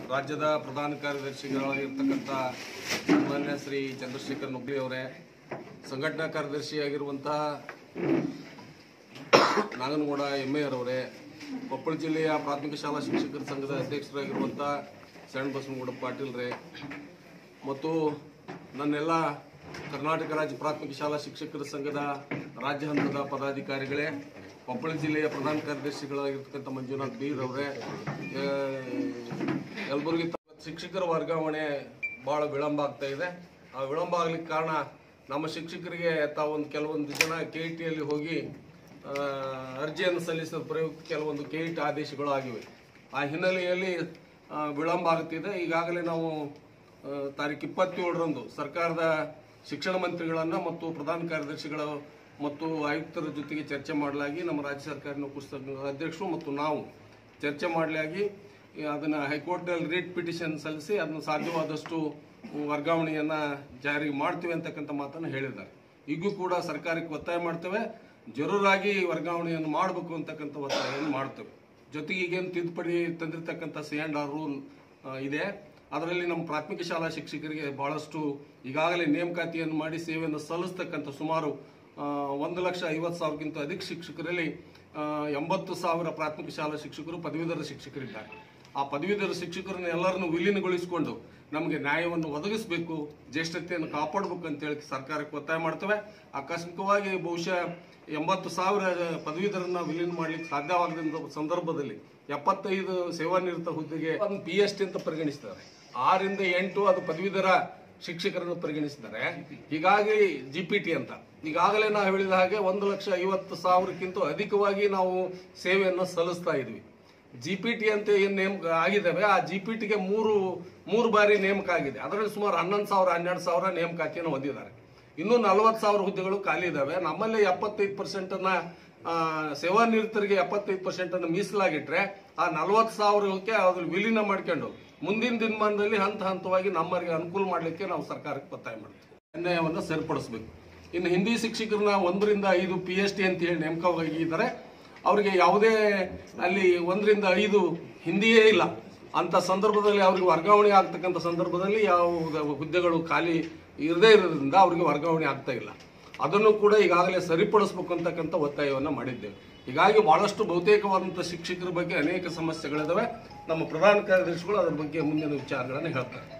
ರಾಜ್ಯದ ಪ್ರಧಾನ ಕಾರ್ಯದರ್ಶಿಗಳಾಗಿರ್ತಕ್ಕಂಥ ಮಾನ್ಯ ಶ್ರೀ ಚಂದ್ರಶೇಖರ್ ನುಗ್ಲಿ ಅವರೇ ಸಂಘಟನಾ ಕಾರ್ಯದರ್ಶಿಯಾಗಿರುವಂತಹ ನಾಗನಗೌಡ ಎಮ್ಮೆಯರವರೇ ಕೊಪ್ಪಳ ಜಿಲ್ಲೆಯ ಪ್ರಾಥಮಿಕ ಶಾಲಾ ಶಿಕ್ಷಕರ ಸಂಘದ ಅಧ್ಯಕ್ಷರಾಗಿರುವಂಥ ಶರಣ ಬಸವನಗೌಡ ಪಾಟೀಲ್ರೇ ಮತ್ತು ನನ್ನೆಲ್ಲ ಕರ್ನಾಟಕ ರಾಜ್ಯ ಪ್ರಾಥಮಿಕ ಶಾಲಾ ಶಿಕ್ಷಕರ ಸಂಘದ ರಾಜ್ಯ ಹಂತದ ಪದಾಧಿಕಾರಿಗಳೇ ಕೊಪ್ಪಳ ಜಿಲ್ಲೆಯ ಪ್ರಧಾನ ಕಾರ್ಯದರ್ಶಿಗಳಾಗಿರ್ತಕ್ಕಂಥ ಮಂಜುನಾಥ್ ಬೀರ್ ಅವರೇ ಆ, ಯಲಬುರ್ಗಿ ತಾಲೂಕು ಶಿಕ್ಷಕರ ವರ್ಗಾವಣೆ ಭಾಳ ವಿಳಂಬ ಆಗ್ತಾ ಇದೆ ಆ ವಿಳಂಬ ಆಗ್ಲಿಕ್ಕೆ ಕಾರಣ ನಮ್ಮ ಶಿಕ್ಷಕರಿಗೆ ತಾವೊಂದು ಕೆಲವೊಂದು ಜನ ಕೆ ಇ ಟಿಯಲ್ಲಿ ಹೋಗಿ ಆ, ಅರ್ಜಿಯನ್ನು ಸಲ್ಲಿಸಿದ ಪ್ರಯುಕ್ತ ಕೆಲವೊಂದು ಕೆ ಇ ಟಿ ಆದೇಶಗಳು ಆಗಿವೆ ಆ ಹಿನ್ನೆಲೆಯಲ್ಲಿ ಆ, ವಿಳಂಬ ಆಗುತ್ತಿದೆ ಈಗಾಗಲೇ ನಾವು ಆ, ತಾರೀಕು ಇಪ್ಪತ್ತೇಳರಂದು ಸರ್ಕಾರದ ಶಿಕ್ಷಣ ಮಂತ್ರಿಗಳನ್ನು ಮತ್ತು ಪ್ರಧಾನ ಕಾರ್ಯದರ್ಶಿಗಳ ಮತ್ತು ಆಯುಕ್ತರ ಜೊತೆಗೆ ಚರ್ಚೆ ಮಾಡಲಾಗಿ ನಮ್ಮ ರಾಜ್ಯ ಸರ್ಕಾರ ನೌಕರ ಸಂಘದ ಅಧ್ಯಕ್ಷರು ಮತ್ತು ನಾವು ಚರ್ಚೆ ಮಾಡಲಾಗಿ ಅದನ್ನು ಹೈಕೋರ್ಟ್ನಲ್ಲಿ ರಿಟ್ ಪಿಟಿಷನ್ ಸಲ್ಲಿಸಿ ಅದನ್ನು ಸಾಧ್ಯವಾದಷ್ಟು ವರ್ಗಾವಣೆಯನ್ನು ಜಾರಿಗೆ ಮಾಡ್ತೀವಿ ಅಂತಕ್ಕಂಥ ಮಾತನ್ನು ಹೇಳಿದ್ದಾರೆ ಈಗೂ ಕೂಡ ಸರ್ಕಾರಕ್ಕೆ ಒತ್ತಾಯ ಮಾಡ್ತೇವೆ ಜರೂರಾಗಿ ವರ್ಗಾವಣೆಯನ್ನು ಮಾಡಬೇಕು ಅಂತಕ್ಕಂಥ ಒತ್ತಾಯವನ್ನು ಮಾಡ್ತೇವೆ ಜೊತೆಗೆ ಈಗೇನು ತಿದ್ದುಪಡಿ ತಂದಿರತಕ್ಕಂಥ ಸಿ ಆ್ಯಂಡ್ ಆರ್ ರೂಲ್ ಇದೆ ಅದರಲ್ಲಿ ನಮ್ಮ ಪ್ರಾಥಮಿಕ ಶಾಲಾ ಶಿಕ್ಷಕರಿಗೆ ಬಹಳಷ್ಟು ಈಗಾಗಲೇ ನೇಮಕಾತಿಯನ್ನು ಮಾಡಿ ಸೇವೆಯನ್ನು ಸಲ್ಲಿಸ್ತಕ್ಕಂಥ ಸುಮಾರು ಆ, ಒಂದು ಲಕ್ಷ ಐವತ್ತು ಸಾವಿರಕ್ಕಿಂತ ಅಧಿಕ ಶಿಕ್ಷಕರಲ್ಲಿ ಆ, ಎಂಬತ್ತು ಸಾವಿರ ಪ್ರಾಥಮಿಕ ಶಾಲಾ ಶಿಕ್ಷಕರು ಪದವೀಧರ ಶಿಕ್ಷಕರಿದ್ದಾರೆ ಆ ಪದವೀಧರ ಶಿಕ್ಷಕರನ್ನ ಎಲ್ಲರನ್ನು ವಿಲೀನಗೊಳಿಸಿಕೊಂಡು ನಮಗೆ ನ್ಯಾಯವನ್ನು ಒದಗಿಸಬೇಕು ಜ್ಯೇಷ್ಠತೆಯನ್ನು ಕಾಪಾಡಬೇಕು ಅಂತೇಳಿ ಸರ್ಕಾರಕ್ಕೆ ಒತ್ತಾಯ ಮಾಡ್ತೇವೆ ಆಕಸ್ಮಿಕವಾಗಿ ಬಹುಶಃ ಎಂಬತ್ತು ಸಾವಿರ ಪದವೀಧರನ್ನ ವಿಲೀನ ಮಾಡ್ಲಿಕ್ಕೆ ಸಾಧ್ಯವಾಗದ ಸಂದರ್ಭದಲ್ಲಿ ಎಪ್ಪತ್ತೈದು ಸೇವಾನಿರತ ಹುದ್ದೆಗೆ ಒಂದು ಪಿ ಎಸ್ ಟಿ ಅಂತ ಪರಿಗಣಿಸ್ತಾರೆ ಆರಿಂದ ಎಂಟು ಅದು ಪದವೀಧರ ಶಿಕ್ಷಕರನ್ನು ಪರಿಗಣಿಸಿದ್ದಾರೆ ಹೀಗಾಗಿ ಜಿ ಪಿ ಟಿ ಅಂತ ಈಗಾಗಲೇ ನಾವು ಹೇಳಿದ ಹಾಗೆ ಒಂದು ಲಕ್ಷ ಐವತ್ತು ಸಾವಿರಕ್ಕಿಂತ ಅಧಿಕವಾಗಿ ನಾವು ಸೇವೆಯನ್ನು ಸಲ್ಲಿಸ್ತಾ ಇದ್ವಿ ಜಿ ಪಿ ಟಿ ಅಂತ ಏನು ನೇಮಕ ಆಗಿದ್ದಾವೆ ಆ ಜಿ ಪಿ ಟಿಗೆ ಮೂರು ಮೂರು ಬಾರಿ ನೇಮಕ ಆಗಿದೆ ಅದರಲ್ಲಿ ಸುಮಾರು ಹನ್ನೊಂದು ಸಾವಿರ ಹನ್ನೆರಡು ಸಾವಿರ ನೇಮಕಾತಿಯನ್ನು ಹೊಂದಿದ್ದಾರೆ ಇನ್ನೂ ನಲವತ್ತು ಸಾವಿರ ಹುದ್ದೆಗಳು ಖಾಲಿ ಇದಾವೆ ನಮ್ಮಲ್ಲಿ ಎಪ್ಪತ್ತೈದು ಪರ್ಸೆಂಟ್ ಅನ್ನ ಆ, ಸೇವಾನಿರತರಿಗೆ ಎಪ್ಪತ್ತೈದು ಪರ್ಸೆಂಟ್ ಅನ್ನು ಮೀಸಲಾಗಿಟ್ರೆ ಆ ನಲವತ್ತು ಸಾವಿರಕ್ಕೆ ಅದ್ರ ವಿಲೀನ ಮಾಡ್ಕೊಂಡು ಮುಂದಿನ ದಿನಮಾನದಲ್ಲಿ ಹಂತ ಹಂತವಾಗಿ ನಮ್ಮರಿಗೆ ಅನುಕೂಲ ಮಾಡಲಿಕ್ಕೆ ನಾವು ಸರ್ಕಾರಕ್ಕೆ ಒತ್ತಾಯ ಮಾಡ್ತೀವಿ ಅನ್ಯಾಯವನ್ನು ಸರಿಪಡಿಸಬೇಕು ಇನ್ನು ಹಿಂದಿ ಶಿಕ್ಷಕರನ್ನ ಒಂದರಿಂದ ಐದು ಪಿ ಎಚ್ ಡಿ ಅಂತ ಹೇಳಿ ನೇಮಕವಾಗಿದ್ದಾರೆ ಅವರಿಗೆ ಯಾವುದೇ ಅಲ್ಲಿ ಒಂದರಿಂದ ಐದು ಹಿಂದಿಯೇ ಇಲ್ಲ ಅಂತ ಸಂದರ್ಭದಲ್ಲಿ ಅವರಿಗೆ ವರ್ಗಾವಣೆ ಆಗ್ತಕ್ಕಂಥ ಸಂದರ್ಭದಲ್ಲಿ ಯಾವ ಹುದ್ದೆಗಳು ಖಾಲಿ ಇರದೇ ಇರೋದ್ರಿಂದ ಅವರಿಗೆ ವರ್ಗಾವಣೆ ಆಗ್ತಾ ಇಲ್ಲ ಅದನ್ನು ಕೂಡ ಈಗಾಗಲೇ ಸರಿಪಡಿಸಬೇಕು ಅಂತಕ್ಕಂಥ ಒತ್ತಾಯವನ್ನು ಮಾಡಿದ್ದೇವೆ ಹೀಗಾಗಿ ಬಹಳಷ್ಟು ಬಹುತೇಕವಾದಂಥ ಶಿಕ್ಷಕರ ಬಗ್ಗೆ ಅನೇಕ ಸಮಸ್ಯೆಗಳಿದಾವೆ ನಮ್ಮ ಪ್ರಧಾನ ಕಾರ್ಯದರ್ಶಿಗಳು ಅದರ ಬಗ್ಗೆ ಮುಂದಿನ ವಿಚಾರಗಳನ್ನು ಹೇಳ್ತಾರೆ